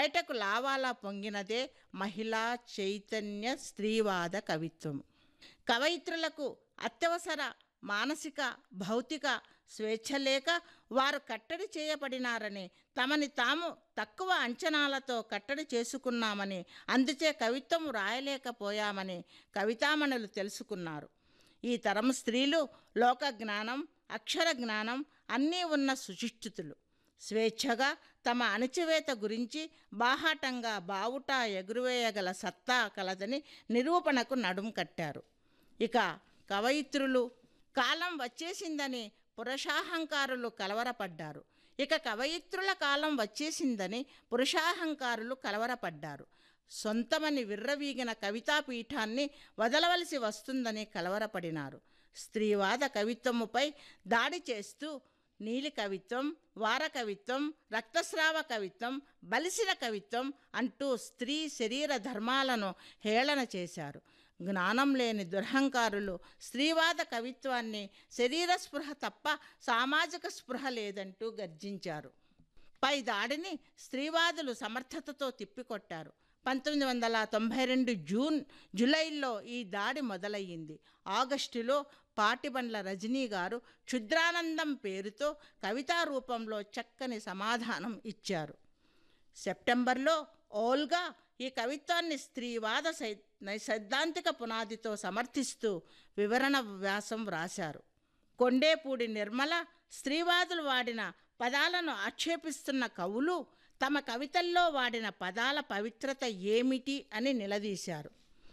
బయటకు లావాలా పొంగినదే మహిళా చైతన్య స్త్రీవాద కవిత్వం కవయిత్రులకు అత్యవసర మానసిక భౌతిక స్వేచ్ఛ లేక వారు కట్టడి చేయబడినారని తమని తాము తక్కువ అంచనాలతో కట్టడి చేసుకున్నామని అందుచే కవిత్వం రాయలేకపోయామని కవితామణులు తెలుసుకున్నారు ఈ తరం స్త్రీలు లోక జ్ఞానం అక్షర జ్ఞానం అన్నీ ఉన్న సుశిక్షితులు స్వేచ్ఛగా తమ అణచివేత గురించి బాహాటంగా బావుట ఎగురువేయగల సత్తా కలదని నిరూపణకు నడుం కట్టారు ఇక కవయిత్రులు కాలం వచ్చేసిందని పురుషాహంకారులు కలవరపడ్డారు ఇక కవయిత్రుల కాలం వచ్చేసిందని పురుషాహంకారులు కలవరపడ్డారు సొంతమని విర్రవీగిన కవితాపీఠాన్ని వదలవలసి వస్తుందని కలవరపడినారు స్త్రీవాద కవిత్వముపై దాడి చేస్తూ నీలి కవిత్వం వార కవిత్వం రక్తస్రావ కవిత్వం బలిసిన కవిత్వం అంటూ స్త్రీ శరీర ధర్మాలను హేళన చేశారు జ్ఞానం లేని దురహంకారులు స్త్రీవాద కవిత్వాన్ని శరీర స్పృహ తప్ప సామాజిక స్పృహ లేదంటూ గర్జించారు పై దాడిని స్త్రీవాదులు సమర్థతతో తిప్పికొట్టారు పంతొమ్మిది వందల తొంభై రెండు జూన్ జూలైలో ఈ దాడి మొదలయ్యింది ఆగస్టులో పాటిబండ్ల రజనీ గారు క్షుద్రానందం పేరుతో కవితా రూపంలో చక్కని సమాధానం ఇచ్చారు సెప్టెంబర్లో ఓల్గా ఈ కవిత్వాన్ని స్త్రీవాద సై సైద్ధాంతిక పునాదితో సమర్థిస్తూ వివరణ వ్యాసం వ్రాశారు కొండేపూడి నిర్మల స్త్రీవాదులు వాడిన పదాలను ఆక్షేపిస్తున్న కవులు తమ కవితల్లో వాడిన పదాల పవిత్రత ఏమిటి అని నిలదీశారు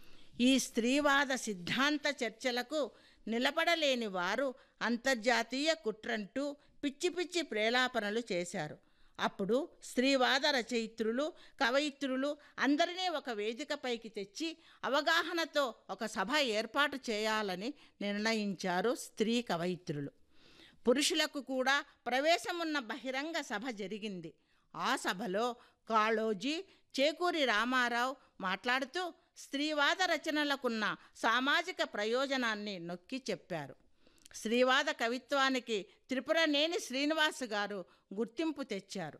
ఈ స్త్రీవాద సిద్ధాంత చర్చలకు నిలబడలేని వారు అంతర్జాతీయ కుట్రంటూ పిచ్చి పిచ్చి ప్రేలాపనలు చేశారు అప్పుడు స్త్రీవాద రచయిత్రులు కవయిత్రులు అందరినీ ఒక వేదికపైకి తెచ్చి అవగాహనతో ఒక సభ ఏర్పాటు చేయాలని నిర్ణయించారు స్త్రీ కవయిత్రులు పురుషులకు కూడా ప్రవేశమున్న బహిరంగ సభ జరిగింది ఆ సభలో కాళోజీ చేకూరి రామారావు మాట్లాడుతూ స్త్రీవాద రచనలకున్న సామాజిక ప్రయోజనాన్ని నొక్కి చెప్పారు స్త్రీవాద కవిత్వానికి త్రిపురనేని శ్రీనివాస్ గారు గుర్తింపు తెచ్చారు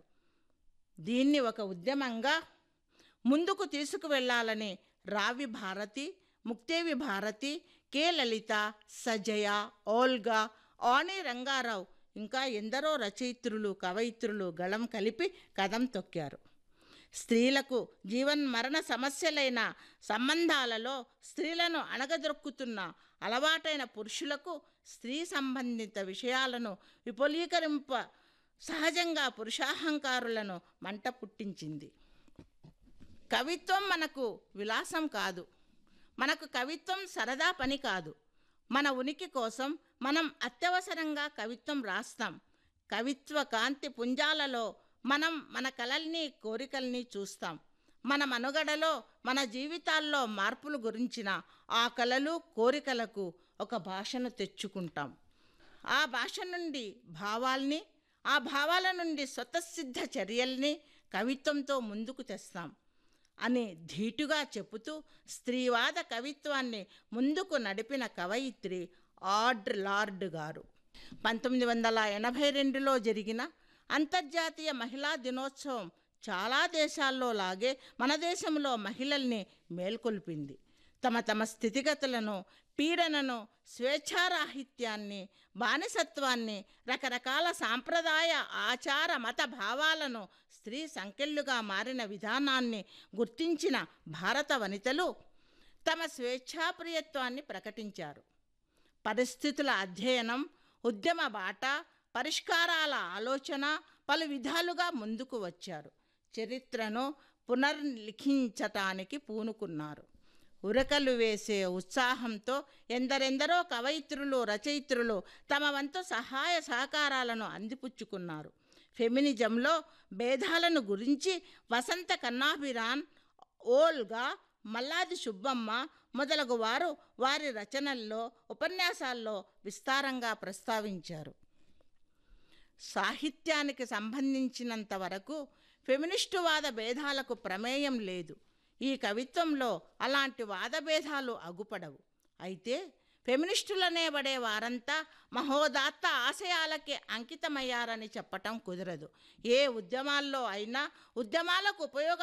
దీన్ని ఒక ఉద్యమంగా ముందుకు తీసుకువెళ్ళాలని రావి భారతి ముక్తేవి భారతి కె లలిత సజయ ఓల్గా ఆని రంగారావు ఇంకా ఎందరో రచయిత్రులు కవయిత్రులు గళం కలిపి కదం తొక్కారు స్త్రీలకు జీవన్మరణ సమస్యలైన సంబంధాలలో స్త్రీలను అణగదొక్కుతున్న అలవాటైన పురుషులకు స్త్రీ సంబంధిత విషయాలను విపులీకరింప సహజంగా పురుషాహంకారులను మంట పుట్టించింది కవిత్వం మనకు విలాసం కాదు మనకు కవిత్వం సరదా పని కాదు మన ఉనికి కోసం మనం అత్యవసరంగా కవిత్వం రాస్తాం కవిత్వ కాంతి పుంజాలలో మనం మన కలల్ని కోరికల్ని చూస్తాం మన మనుగడలో మన జీవితాల్లో మార్పులు గురించిన ఆ కలలు కోరికలకు ఒక భాషను తెచ్చుకుంటాం ఆ భాష నుండి భావాల్ని ఆ భావాల నుండి స్వతసిద్ధ చర్యల్ని కవిత్వంతో ముందుకు తెస్తాం అని ధీటుగా చెబుతూ స్త్రీవాద కవిత్వాన్ని ముందుకు నడిపిన కవయిత్రి ఆడ్ లార్డ్ గారు పంతొమ్మిది వందల ఎనభై రెండులో జరిగిన అంతర్జాతీయ మహిళా దినోత్సవం చాలా దేశాల్లో లాగే మన దేశంలో మహిళల్ని మేల్కొల్పింది తమ తమ స్థితిగతులను పీడనను స్వేచ్ఛారాహిత్యాన్ని బానిసత్వాన్ని రకరకాల సాంప్రదాయ ఆచార మత భావాలను స్త్రీ సంకెళ్ళుగా మారిన విధానాన్ని గుర్తించిన భారత వనితలు తమ స్వేచ్ఛాప్రియత్వాన్ని ప్రకటించారు పరిస్థితుల అధ్యయనం ఉద్యమ బాట పరిష్కారాల ఆలోచన పలు విధాలుగా ముందుకు వచ్చారు చరిత్రను పునర్లిఖించటానికి పూనుకున్నారు ఉరకలు వేసే ఉత్సాహంతో ఎందరెందరో కవయిత్రులు రచయిత్రులు తమ వంతు సహాయ సహకారాలను అందిపుచ్చుకున్నారు ఫెమినిజంలో భేదాలను గురించి వసంత కన్నాభిరాన్ ఓల్గా మల్లాది సుబ్బమ్మ మొదలగు వారు వారి రచనల్లో ఉపన్యాసాల్లో విస్తారంగా ప్రస్తావించారు సాహిత్యానికి సంబంధించినంత వరకు ఫెమినిస్టువాద భేదాలకు ప్రమేయం లేదు ఈ కవిత్వంలో అలాంటి వాదభేదాలు అగుపడవు అయితే ఫెమినిస్టులనేబడే వారంతా మహోదాత్త ఆశయాలకే అంకితమయ్యారని చెప్పటం కుదరదు ఏ ఉద్యమాల్లో అయినా ఉద్యమాలకు ఉపయోగ